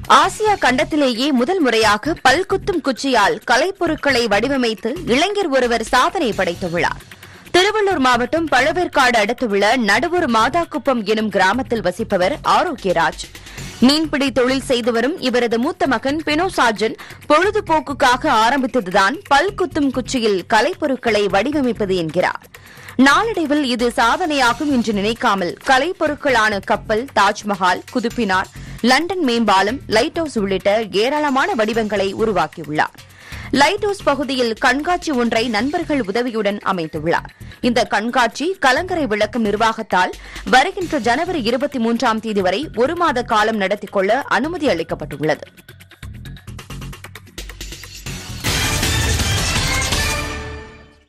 Asia கண்டத்திலேயே முதல் முறையாக பல்குத்தும் குச்சியால் கலைப்பொருட்களை வடிவமைத்து இளைஞர் ஒருவர் சாதனை படைத்துள்ளார் திருவள்ளூர் மாவட்டம் பழவேற்காடு அடுத்துள்ள நடுவூர் மாதாக்குப்பம் எனும் கிராமத்தில் வசிப்பவர் ஆரோக்கியராஜ் மீன்பிடி தொழில் செய்து வரும் இவரது மூத்த மகன் பினோ சாஜன் பொழுதுபோக்குக்காக ஆரம்பித்ததுதான் பல்குத்தும் குச்சியில் கலைப்பொருட்களை வடிவமைப்பது என்கிறார் நாளடைவில் இது சாதனையாகும் என்று நினைக்காமல் கலைப்பொருட்களான கப்பல் தாஜ்மஹால் குதுப்பினார் லண்டன் மேம்பாலம் லைட் ஹவுஸ் உள்ளிட்ட ஏராளமான வடிவங்களை உருவாக்கியுள்ளார் லைட் ஹவுஸ் பகுதியில் கண்காட்சி ஒன்றை நண்பர்கள் உதவியுடன் அமைத்துள்ளார் இந்த கண்காட்சி கலங்கரை விளக்கும் நிர்வாகத்தால் வருகின்ற ஜனவரி இருபத்தி மூன்றாம் தேதி வரை ஒரு மாத காலம் நடத்திக் கொள்ள அனுமதி அளிக்கப்பட்டுள்ளது